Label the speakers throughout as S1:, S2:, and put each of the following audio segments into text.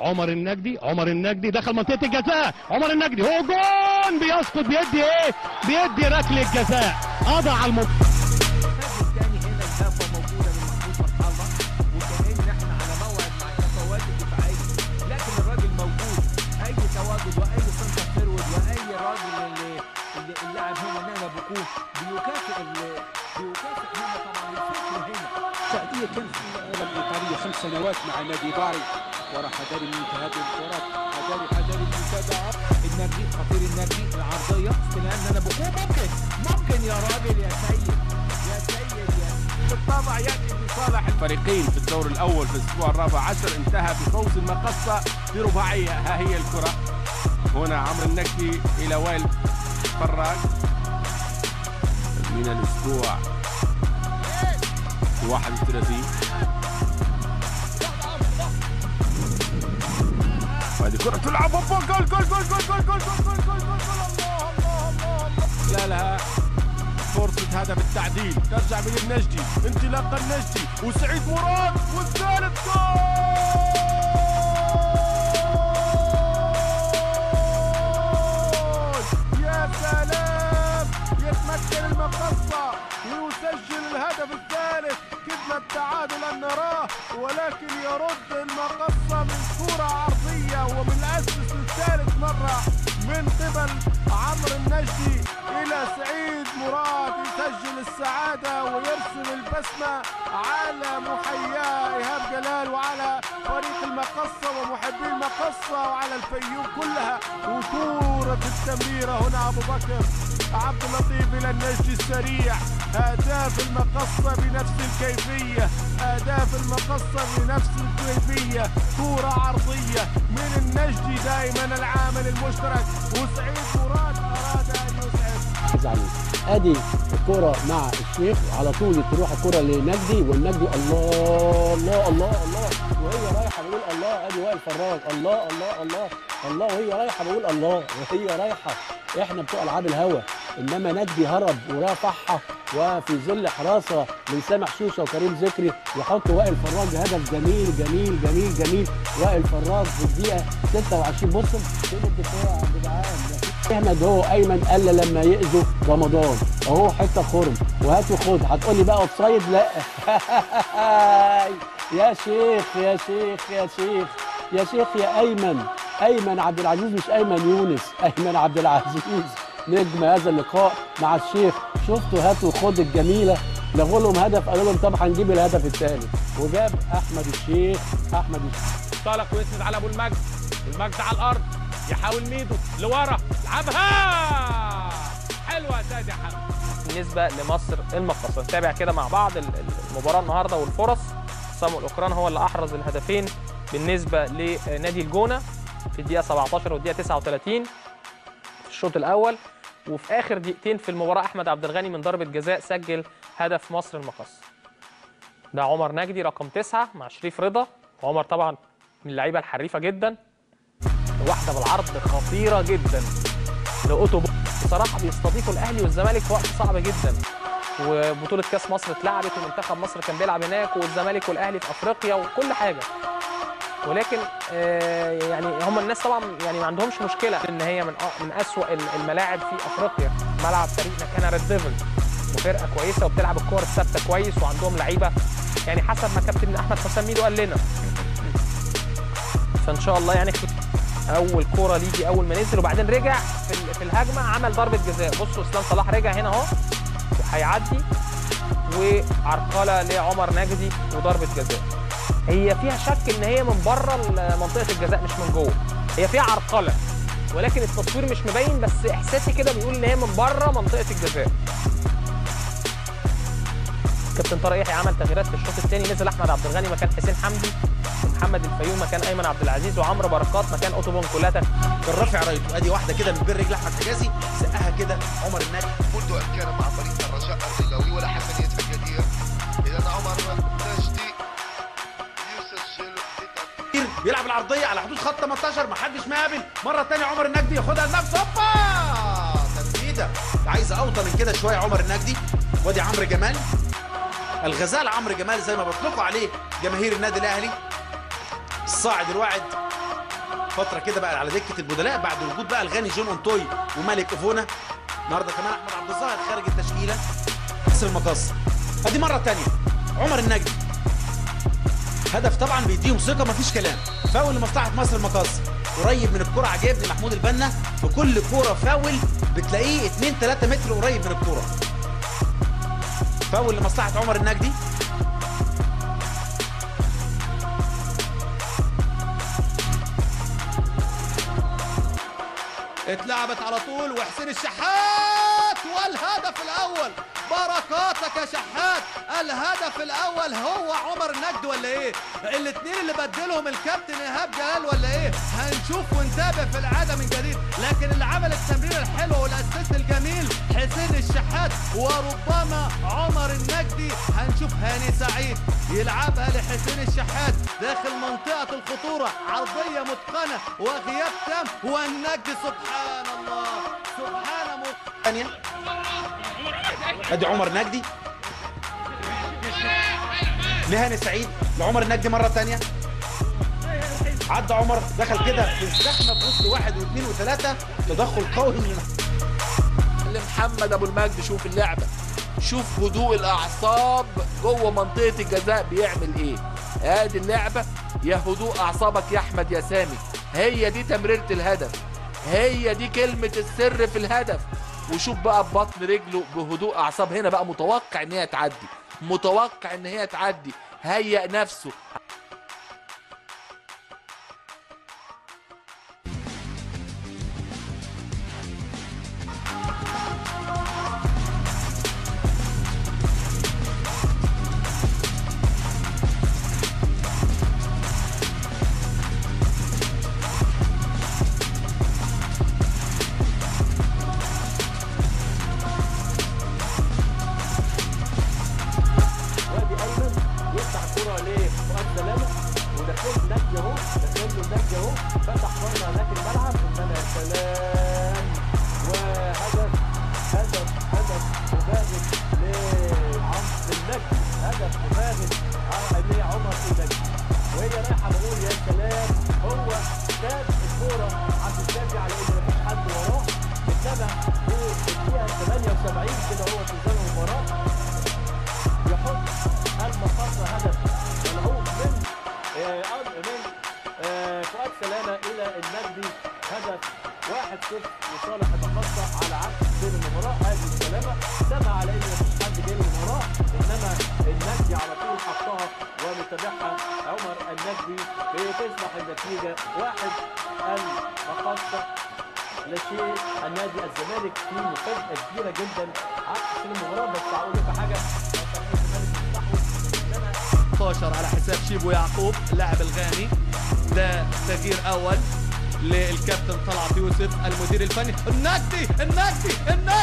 S1: عمر النجدي عمر النجدي دخل منطقه الجزاء عمر النجدي هو جون بيسقط بيدي ايه بيدي ركله جزاء قضى على المنطقه
S2: الثاني هنا الهفه موجوده من محمود فتح الله وكأن احنا على موعد مع التفاوات الدفاعيه لكن الراجل موجود اي تواجد واي سنتر فيرود واي راجل اللي اللي اللاعب هنا نانا بكوف بيكافئ ال- بيكافئ هنا طبعا الفكر هنا
S3: سعدية كان في اللعبة الإيطالية خمس سنوات مع نادي باري وراح أداري من هذه الكرات أداري أداري المتابعة
S2: النرجي خطير النرجي العرضيه استلام نانا بكوف ممكن ممكن يا راجل يا سيد يا سيد يا بالطبع ياتي بصالح
S4: الفريقين في الدور الأول في الأسبوع الرابع عشر انتهى بفوز المقصة برباعية ها هي الكرة هنا عمرو النكدي إلى وائل فراج من الأسبوع 31 وهذه كرة تلعب هوبا جول جول جول جول جول جول جول جول جول جول جول الله الله الله الله لا لها فرصة هدف التعديل ترجع من النجدي انطلاقة النجدي وسعيد مراد والثالث جول يا سلام يتمكن المقصة ويسجل الهدف الثالث كدنا التعادل أن نراه ولكن يرد المقصة من كرة عرضية ومن أسس الثالث مرة من قبل عمرو النجدي إلى سعيد مراد يسجل السعادة ويرسم البسمة على محياه إيهاب جلال وعلى فريق المقصة ومحبي المقصة وعلى الفيوم كلها وكورة التمريرة هنا أبو بكر عبد اللطيف إلى النجدي السريع أهداف المقصة بنفس الكيفية أهداف المقصة بنفس الكيفية كورة عرضية من النجدي دائما العامل المشترك وسعيد مراد أراد أن يسعد
S5: زعلان ادي الكرة مع الشيخ على طول تروح الكرة لنجدي والنجدي الله الله الله الله وهي رايحة بقول الله ادي وائل فراج الله الله الله الله وهي رايحة بقول الله وهي رايحة احنا بتوع العاب الهوا انما نجدي هرب ورافعها وفي ظل حراسة من سامح شوشة وكريم ذكري يحط وائل فراج هدف جميل جميل جميل جميل وائل فراج في الدقيقة 26 بص فين الدفاع يا جدعان احمد هو ايمن قال لما يأذوا رمضان اهو حته خرم وهات وخد هتقول لي بقى اوفسايد لا يا شيخ يا شيخ يا شيخ يا شيخ يا ايمن ايمن عبد العزيز مش ايمن يونس ايمن عبد العزيز نجم هذا اللقاء مع الشيخ شفتوا هات وخد الجميله لغوا لهم هدف قالوا لهم طب هنجيب الهدف الثالث وجاب احمد الشيخ احمد الشيخ
S6: طلق ويسند على ابو المجد المجد على الارض يحاول ميدو لورا لعبها حلوه يا سيد يا حمد
S7: بالنسبه لمصر المقصه نتابع كده مع بعض ال- ال- المباراه النهارده والفرص صامويل اوكران هو اللي احرز الهدفين بالنسبه لنادي الجونه في الدقيقه 17 والدقيقه 39 في الشوط الاول وفي اخر دقيقتين في المباراه احمد عبد الغني من ضربه جزاء سجل هدف مصر المقصه ده عمر نجدي رقم تسعة مع شريف رضا عمر طبعا من اللعيبه الحريفه جدا واحده بالعرض خطيره جدا لاوتو بصراحه بيستضيفوا الاهلي والزمالك في وقت صعب جدا وبطوله كاس مصر اتلعبت ومنتخب مصر كان بيلعب هناك والزمالك والاهلي في افريقيا وكل حاجه ولكن آه، يعني هم الناس طبعا يعني ما عندهمش مشكله ان هي من أ- من اسوأ ال- الملاعب في افريقيا ملعب فريقنا كان ريد ديفل وفرقه كويسه وبتلعب الكور الثابته كويس وعندهم لعيبه يعني حسب ما كابتن احمد حسام ميدو قال لنا فان شاء الله يعني اول كوره ليجي اول ما نزل وبعدين رجع في ال- في الهجمه عمل ضربه جزاء بصوا اسلام صلاح رجع هنا اهو وهيعدي وعرقله لعمر نجدي وضربه جزاء هي فيها شك ان هي من بره ال- منطقه الجزاء مش من جوه هي فيها عرقله ولكن التصوير مش مبين بس احساسي كده بيقول ان هي من بره منطقه الجزاء كابتن طارق يحيى عمل تغييرات في الشوط الثاني نزل احمد عبد الغني مكان حسين حمدي ومحمد الفيوم مكان ايمن عبد العزيز وعمرو بركات مكان اوتو بونكولاتا
S8: بالرفع رايته ادي واحده كده من بين رجل احمد حجازي سقها كده عمر النجم
S9: منذ ان كان مع فريق الرجاء الرجاوي ولا حسنية الكثير اذا عمر نجدي يسجل
S8: كتير بيلعب العرضيه على حدود خط 18 ما حدش مقابل مره ثانيه عمر النجدي ياخدها لنفسه هوبا تسديده عايزه اوطى من كده شويه عمر النجدي وادي عمرو جمال الغزال عمرو جمال زي ما بيطلقوا عليه جماهير النادي الاهلي الصاعد الواعد فتره كده بقى على دكه البدلاء بعد وجود بقى الغني جون اونتوي ومالك افونا النهارده كمان احمد عبد الظاهر خارج التشكيله كسر المقص ادي مره تانية عمر النجدي هدف طبعا بيديهم ثقه مفيش كلام فاول لمصلحه مصر المقص قريب من الكره عجبني محمود البنا في كل كوره فاول بتلاقيه 2 3 متر قريب من الكوره فاول لمصلحه عمر النجدي
S2: اتلعبت على طول وحسين الشحات والهدف الاول بركاتك يا شحات الهدف الاول هو عمر النجد ولا ايه الاثنين اللي بدلهم الكابتن ايهاب جلال ولا ايه هنشوف ونتابع في العاده من جديد لكن اللي عمل التمريره الحلوه والاسيست الجميل حسين الشحات وربما عمر النجدي هنشوف هاني سعيد يلعبها لحسين الشحات داخل منطقه الخطوره عرضيه متقنه وغياب تام والنجدي سبحان الله سبحان الله
S8: ثانيه ادي عمر نجدي لهاني سعيد لعمر النجدي مره ثانيه عدى عمر دخل كده في الزحمه في وسط واحد واثنين وثلاثه تدخل قوي من
S10: لمحمد ابو المجد شوف اللعبه شوف هدوء الاعصاب جوه منطقه الجزاء بيعمل ايه ادي اللعبه يا هدوء اعصابك يا احمد يا سامي هي دي تمريره الهدف هي دي كلمه السر في الهدف وشوف بقى ببطن رجله بهدوء اعصاب هنا بقى متوقع ان هي تعدي متوقع ان هي تعدي هيأ نفسه
S5: وادي ايمن يفتح الكره لفؤاد سلامه وداخل نجي اهو داخل له نجي اهو فتح بره هناك الملعب انما يا سلام وهدف هدف هدف مباغت لعمر النجي هدف مباغت لعمر النجي وهي رايحه بقول يا سلام هو ساب الكوره عبد الشافي على ان مفيش حد وراه انما في الدقيقه 78 كده هو انتظار المباراه يحط المقص هدف ملعوب من آه، أرض- من آه، فؤاد سلامه الى النجدي هدف 1-0 لصالح المقصه على عكس بين المباراه هذه سلامه سمع على ان مفيش حد جاي من وراه انما النجدي على طول حطها ومتابعها عمر النجدي بتصبح النتيجه واحد المقصه لا شيء النادي الزمالك فيه مفاجاه كبيره جدا عكس المباراه بس هقول لك حاجه الزمالك مستحوذ انما
S2: 16 على حساب شيبو يعقوب اللاعب الغاني ده تغيير اول للكابتن طلعت يوسف المدير الفني النجدي النجدي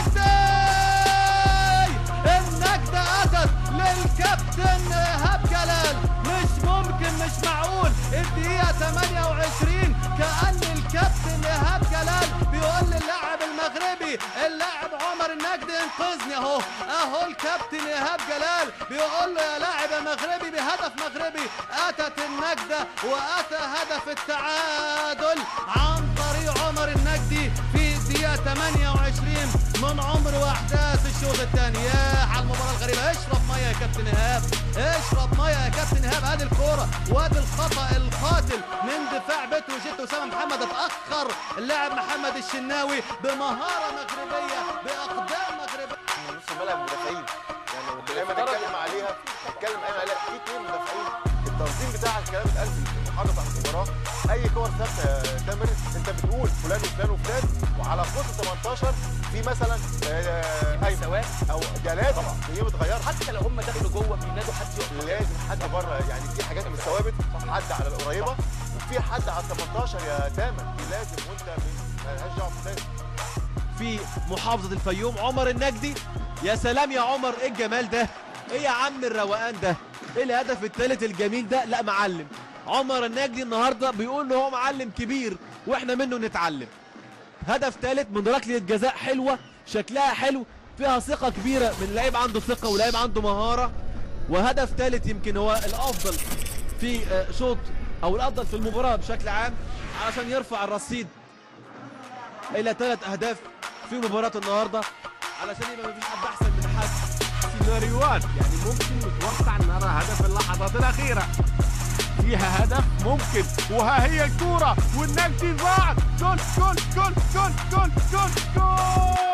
S2: النجدي النجدة اتت للكابتن ايهاب جلال مش ممكن مش معقول الدقيقة 28 كأن الكابتن ايهاب جلال بيقول للاعب المغربي اللاعب عمر النجدي انقذني اهو اهو الكابتن ايهاب جلال بيقول له يا لاعب يا مغربي بهدف مغربي اتت النجدة واتى هدف التعادل عن طريق عمر النجدي في الدقيقة 28 من عمر واحداث الشوط الثاني يا على المباراة الغريبة اشرب مية يا كابتن ايهاب اشرب مية يا كابتن ايهاب ادي الكورة وادي الخطأ القاتل من دفاع بتروجيت اسامة محمد اتأخر اللاعب محمد الشناوي بمهارة مغربية باقدام مغربية
S9: نص الملعب مدافعين يعني ايمن اتكلم عليها اتكلم ايمن عليها في اثنين مدافعين التنظيم بتاع الكلام اتقال في المحاضره بتاعت المباراه اي كور ثابته يا تامر انت بتقول فلان وفلان وفلان وعلى خط 18 في مثلا آه، ايمن
S10: سواء
S9: او ده لازم هي بتغير
S10: حتى لو هم دخلوا جوه بينادوا حد يقف
S9: لازم حد بره يعني في حاجات من الثوابت حد على القريبه وفي حد على 18 يا تامر دي لازم وانت مالهاش دعوه لازم
S2: في محافظة الفيوم عمر النجدي يا سلام يا عمر ايه الجمال ده ايه يا عم الروقان ده ايه الهدف الثالث الجميل ده لا معلم عمر النجدي النهارده بيقول له هو معلم كبير واحنا منه نتعلم هدف ثالث من ركله جزاء حلوه شكلها حلو فيها ثقه كبيره من لعيب عنده ثقه ولاعيب عنده مهاره وهدف ثالث يمكن هو الافضل في آه، شوط او الافضل في المباراه بشكل عام
S11: علشان يرفع الرصيد الى ثلاث اهداف في مباراه النهارده علشان يبقى مفيش حد احسن من حد
S4: سيناريوهات يعني ممكن نتوقع نرى هدف في اللحظات الأخيرة فيها هدف ممكن وها هي الكورة والنجدي ضاعت جول جول جول جول جول جول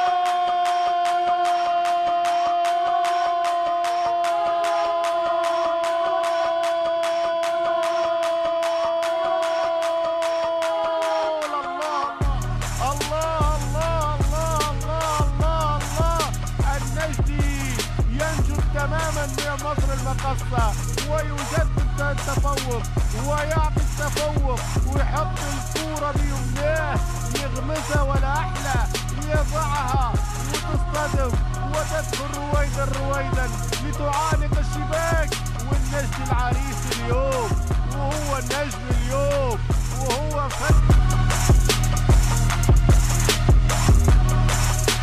S4: جول الله الله الله الله الله الله الله النجدي ينجو تماما من مصر المقصة ويجدد التفوق ويعطي التفوق ويحط الكورة بيمناه يغمسها ولا أحلى يضعها وتصطدم وتدخل رويدا رويدا لتعانق الشباك والنجم العريس اليوم وهو النجم اليوم وهو فتح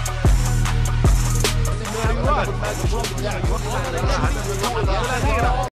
S4: سيناريوهات